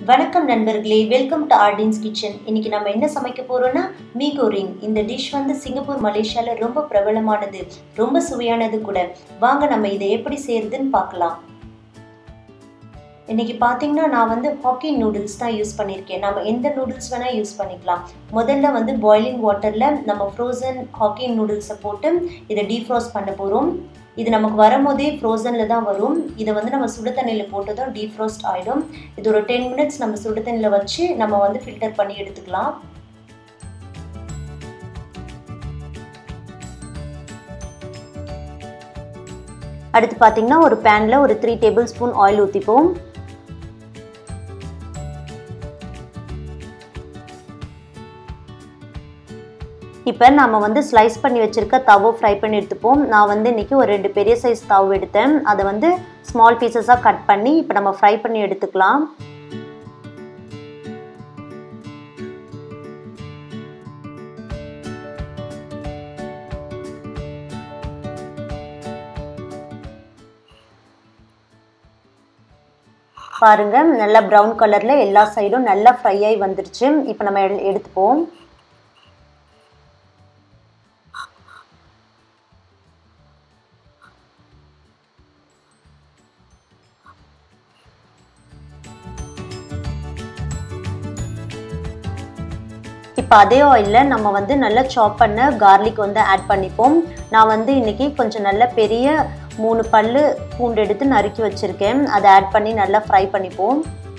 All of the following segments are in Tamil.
வணக்கம் நண்பர்களே வெல்கம் டு ஆர்டின்ஸ் கிச்சன் இன்னைக்கு நம்ம என்ன சமைக்க போறோம்னா மீ கோரிங் இந்த டிஷ் வந்து சிங்கப்பூர் மலேசியால ரொம்ப பிரபலமானது ரொம்ப சுவையானது கூட வாங்க நம்ம இதை எப்படி செய்யறதுன்னு பார்க்கலாம் இன்னைக்கு பார்த்தீங்கன்னா நான் வந்து ஹாக்கி நூடுல்ஸ் தான் யூஸ் பண்ணியிருக்கேன் நம்ம எந்த நூடுல்ஸ் வேணால் யூஸ் பண்ணிக்கலாம் முதல்ல வந்து பாய்லிங் வாட்டரில் நம்ம ஃப்ரோசன் ஹாக்கி நூடுல்ஸை போட்டு இதை டீஃப்ரோஸ்ட் பண்ண போகிறோம் இது நமக்கு வரும்போதே ஃப்ரோசனில் தான் வரும் இதை வந்து நம்ம சுடு தண்ணியில் போட்டதும் டீஃப்ரோஸ்ட் ஆகிடும் இது ஒரு டென் மினிட்ஸ் நம்ம சுடு தண்ணியில் வச்சு நம்ம வந்து ஃபில்டர் பண்ணி எடுத்துக்கலாம் அடுத்து பார்த்தீங்கன்னா ஒரு பேனில் ஒரு த்ரீ டேபிள் ஸ்பூன் ஆயில் ஊற்றிப்போம் இப்போ நம்ம வந்து ஸ்லைஸ் பண்ணி வச்சுருக்க தவோ ஃப்ரை பண்ணி எடுத்துப்போம் நான் வந்து இன்றைக்கி ஒரு ரெண்டு பெரிய சைஸ் தவோ எடுத்தேன் அதை வந்து ஸ்மால் பீசஸாக கட் பண்ணி இப்போ நம்ம ஃப்ரை பண்ணி எடுத்துக்கலாம் பாருங்க நல்லா ப்ரௌன் கலரில் எல்லா சைடும் நல்லா ஃப்ரை ஆகி வந்துருச்சு இப்போ நம்ம எடுத்துப்போம் இப்போ அதே ஆயிலில் நம்ம வந்து நல்லா சாப் பண்ண கார்லிக் வந்து ஆட் பண்ணிப்போம் நான் வந்து இன்றைக்கி கொஞ்சம் நல்ல பெரிய மூணு பல் பூண்டு எடுத்து நறுக்கி வச்சுருக்கேன் அதை ஆட் பண்ணி நல்லா ஃப்ரை பண்ணிப்போம்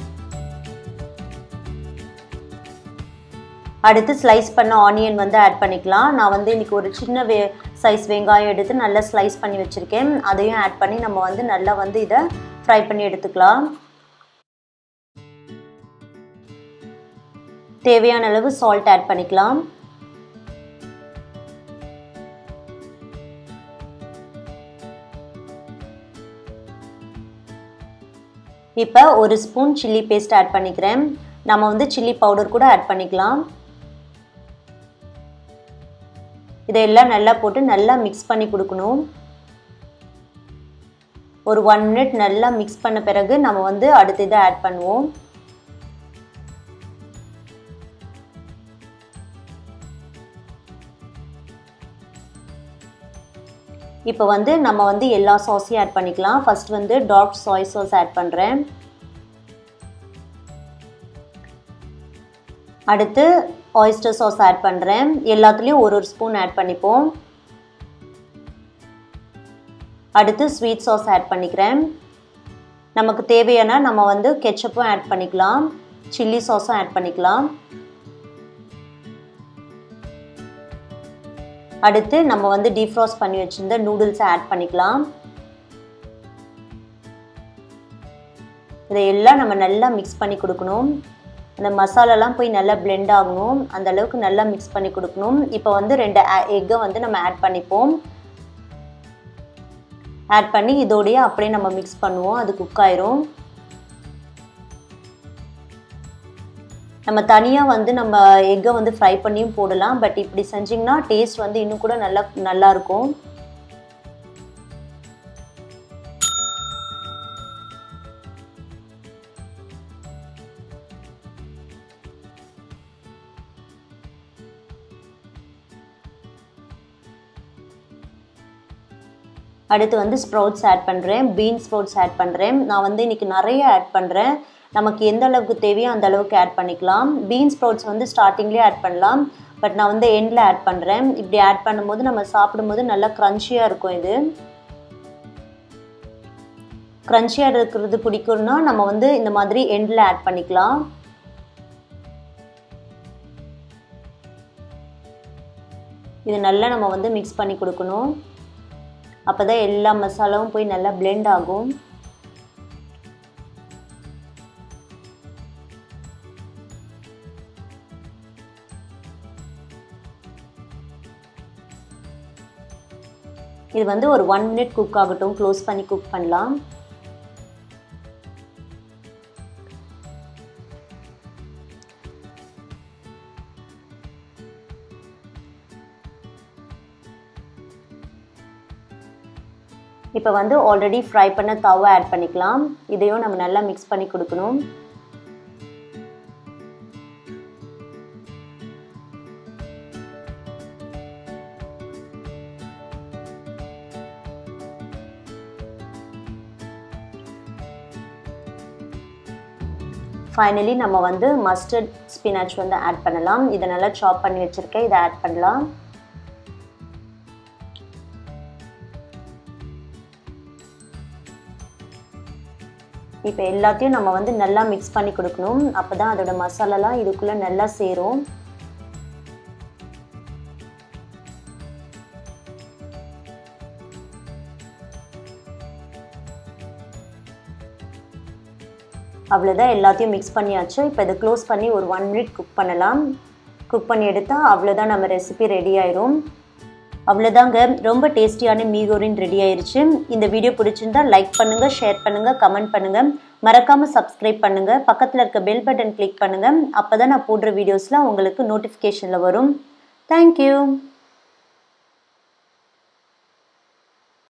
அடுத்து ஸ்லைஸ் பண்ண ஆனியன் வந்து ஆட் பண்ணிக்கலாம் நான் வந்து இன்றைக்கி ஒரு சின்ன வே சைஸ் வெங்காயம் எடுத்து நல்லா ஸ்லைஸ் பண்ணி வச்சுருக்கேன் அதையும் ஆட் பண்ணி நம்ம வந்து நல்லா வந்து இதை ஃப்ரை பண்ணி எடுத்துக்கலாம் தேவையான அளவு சால்ட் ஆட் பண்ணிக்கலாம் இப்போ ஒரு ஸ்பூன் சில்லி பேஸ்ட் ஆட் பண்ணிக்கிறேன் நம்ம வந்து சில்லி பவுடர் கூட ஆட் பண்ணிக்கலாம் இதையெல்லாம் நல்லா போட்டு நல்லா மிக்ஸ் பண்ணி கொடுக்கணும் ஒரு ஒன் மினிட் நல்லா மிக்ஸ் பண்ண பிறகு நம்ம வந்து அடுத்து இதை ஆட் பண்ணுவோம் இப்போ வந்து நம்ம வந்து எல்லா சாஸையும் ஆட் பண்ணிக்கலாம் ஃபர்ஸ்ட் வந்து டார்க் சாய் சாஸ் ஆட் பண்ணுறேன் அடுத்து ஆயிஸ்டர் சாஸ் ஆட் பண்ணுறேன் எல்லாத்துலேயும் ஒரு ஒரு ஸ்பூன் ஆட் பண்ணிப்போம் அடுத்து ஸ்வீட் சாஸ் ஆட் பண்ணிக்கிறேன் நமக்கு தேவையான நம்ம வந்து கெச்சப்பும் ஆட் பண்ணிக்கலாம் சில்லி சாஸும் ஆட் பண்ணிக்கலாம் அடுத்து நம்ம வந்து டீஃப்ராஸ்ட் பண்ணி வச்சுருந்த நூடுல்ஸை ஆட் பண்ணிக்கலாம் இதையெல்லாம் நம்ம நல்லா மிக்ஸ் பண்ணி கொடுக்கணும் அந்த மசாலாலாம் போய் நல்லா பிளெண்ட் ஆகணும் அந்த அளவுக்கு நல்லா மிக்ஸ் பண்ணி கொடுக்கணும் இப்போ வந்து ரெண்டு எக்கை வந்து நம்ம ஆட் பண்ணிப்போம் ஆட் பண்ணி இதோடையே அப்படியே நம்ம மிக்ஸ் பண்ணுவோம் அது குக் ஆயிரும் நம்ம தனியாக வந்து நம்ம எக்கை வந்து ஃப்ரை பண்ணியும் போடலாம் பட் இப்படி செஞ்சிங்கன்னா டேஸ்ட் வந்து இன்னும் கூட நல்லா நல்லாயிருக்கும் அடுத்து வந்து ஸ்ப்ரவுட்ஸ் ஆட் பண்ணுறேன் பீன் ஸ்ப்ரவுட்ஸ் ஆட் பண்ணுறேன் நான் வந்து இன்றைக்கி நிறைய ஆட் பண்ணுறேன் நமக்கு எந்த அளவுக்கு தேவையோ அந்த அளவுக்கு ஆட் பண்ணிக்கலாம் பீன் ஸ்ப்ரவுட்ஸ் வந்து ஸ்டார்டிங்லேயே ஆட் பண்ணலாம் பட் நான் வந்து எண்டில் ஆட் பண்ணுறேன் இப்படி ஆட் பண்ணும்போது நம்ம சாப்பிடும்போது நல்லா க்ரன்ச்சியாக இருக்கும் இது க்ரன்ச்சியாக இருக்கிறது பிடிக்கும்னா நம்ம வந்து இந்த மாதிரி எண்டில் ஆட் பண்ணிக்கலாம் இது நல்லா நம்ம வந்து மிக்ஸ் பண்ணி கொடுக்கணும் அப்போ தான் எல்லா மசாலாவும் போய் நல்லா பிளெண்ட் ஆகும் இது வந்து ஒரு ஒன் மினிட் குக் ஆகட்டும் க்ளோஸ் பண்ணி குக் பண்ணலாம் இப்போ வந்து ஆல்ரெடி ஃப்ரை பண்ண தவா ஆட் பண்ணிக்கலாம் இதையும் நம்ம நல்லா மிக்ஸ் பண்ணி கொடுக்கணும் ஃபைனலி நம்ம வந்து மஸ்டர்ட் ஸ்பினாச் வந்து ஆட் பண்ணலாம் இதை நல்லா சாப் பண்ணி வச்சுருக்கேன் இதை ஆட் பண்ணலாம் இப்போ எல்லாத்தையும் நம்ம வந்து நல்லா மிக்ஸ் பண்ணி கொடுக்கணும் அப்போ தான் அதோட மசாலாலாம் இதுக்குள்ளே நல்லா சேரும் அவ்வளோதான் எல்லாத்தையும் மிக்ஸ் பண்ணியாச்சு இப்போ இதை க்ளோஸ் பண்ணி ஒரு ஒன் மினிட் குக் பண்ணலாம் குக் பண்ணி எடுத்தால் அவ்வளோதான் நம்ம ரெசிபி ரெடி ஆயிரும் அவ்வளோதாங்க ரொம்ப டேஸ்டியான மீகோரின் ரெடி ஆயிருச்சு இந்த வீடியோ பிடிச்சிருந்தா லைக் பண்ணுங்கள் ஷேர் பண்ணுங்கள் கமெண்ட் பண்ணுங்கள் மறக்காமல் சப்ஸ்கிரைப் பண்ணுங்கள் பக்கத்தில் இருக்க பெல் பட்டன் கிளிக் பண்ணுங்கள் அப்போ தான் நான் போடுற வீடியோஸ்லாம் உங்களுக்கு நோட்டிஃபிகேஷனில் வரும் தேங்க்யூ